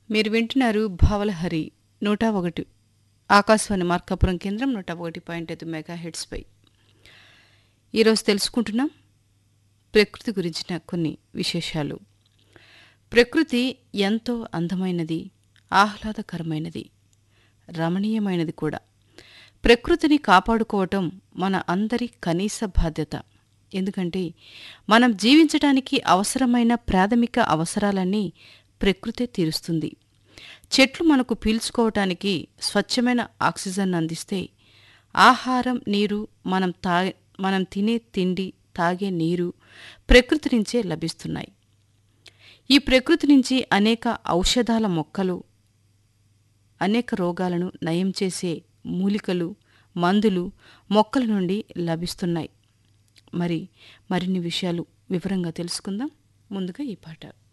మీరు వింటున్నారు భావలహరి నూట ఒకటి ఆకాశవాణి మార్కాపురం కేంద్రం నూట ఒకటి పాయింట్ ఐదు మెగా హెడ్స్పై ఈరోజు తెలుసుకుంటున్నాం ప్రకృతి గురించిన కొన్ని విశేషాలు ప్రకృతి ఎంతో అందమైనది ఆహ్లాదకరమైనది రమణీయమైనది కూడా ప్రకృతిని కాపాడుకోవటం మన అందరి కనీస బాధ్యత ఎందుకంటే మనం జీవించడానికి అవసరమైన ప్రాథమిక అవసరాలన్నీ ప్రకృతే తీరుస్తుంది చెట్లు మనకు పీల్చుకోవటానికి స్వచ్ఛమైన ఆక్సిజన్ అందిస్తే ఆహారం నీరు మనం తా మనం తినే తిండి తాగే నీరు ప్రకృతి నుంచే లభిస్తున్నాయి ఈ ప్రకృతి నుంచి అనేక ఔషధాల మొక్కలు అనేక రోగాలను నయం చేసే మూలికలు మందులు మొక్కల నుండి లభిస్తున్నాయి మరి మరిన్ని విషయాలు వివరంగా తెలుసుకుందాం ముందుగా ఈ పాట